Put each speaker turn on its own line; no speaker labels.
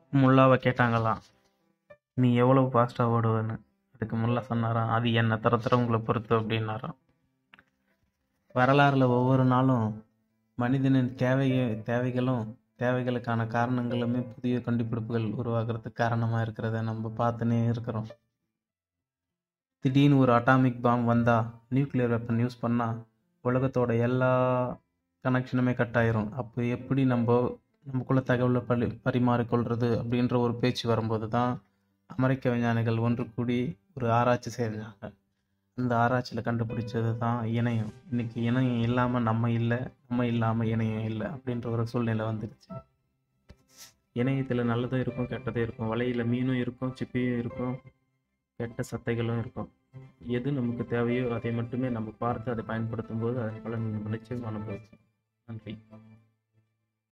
முல்லாவை கேட்டாங்களாம் நீ எவ்வளோ ஃபாஸ்ட்டாக ஓடுவேன்னு அதுக்கு முல்லா சொன்னாராம் அது என்ன தரத்துறவங்களை பொறுத்து அப்படின்னாராம் வரலாறுல ஒவ்வொரு நாளும் மனிதனின் தேவை தேவைகளும் தேவைகளுக்கான காரணங்களுமே புதிய கண்டுபிடிப்புகள் உருவாகிறதுக்கு காரணமாக இருக்கிறத நம்ம பார்த்துனே இருக்கிறோம் திடீர்னு ஒரு அட்டாமிக் பாம் வந்தால் நியூக்ளியர் வெப்பன் யூஸ் பண்ணால் உலகத்தோட எல்லா கனெக்ஷனுமே கட் ஆயிரும் அப்போ எப்படி நம்ம நமக்குள்ள தகவலை பரி பரிமாறிக்கொள்வது அப்படின்ற ஒரு பேச்சு வரும்போது தான் அமெரிக்க விஞ்ஞானிகள் ஒன்று கூடி ஒரு ஆராய்ச்சி செஞ்சாங்க அந்த ஆராய்ச்சியில் கண்டுபிடிச்சது தான் இணையம் இன்னைக்கு இணையம் இல்லாமல் நம்ம இல்லை நம்ம இல்லாமல் இணையம் இல்லை அப்படின்ற ஒரு சூழ்நிலை வந்துடுச்சு இணையத்தில் நல்லதும் இருக்கும் கெட்டதும் இருக்கும் வலையில் மீனும் இருக்கும் சிப்பியும் இருக்கும் கெட்ட சத்தைகளும் இருக்கும் எது நமக்கு தேவையோ அதை மட்டுமே நம்ம பார்த்து அதை பயன்படுத்தும் போது அதன் பலன் நம்ம நிச்சயம் அனுபவிச்சோம் நன்றி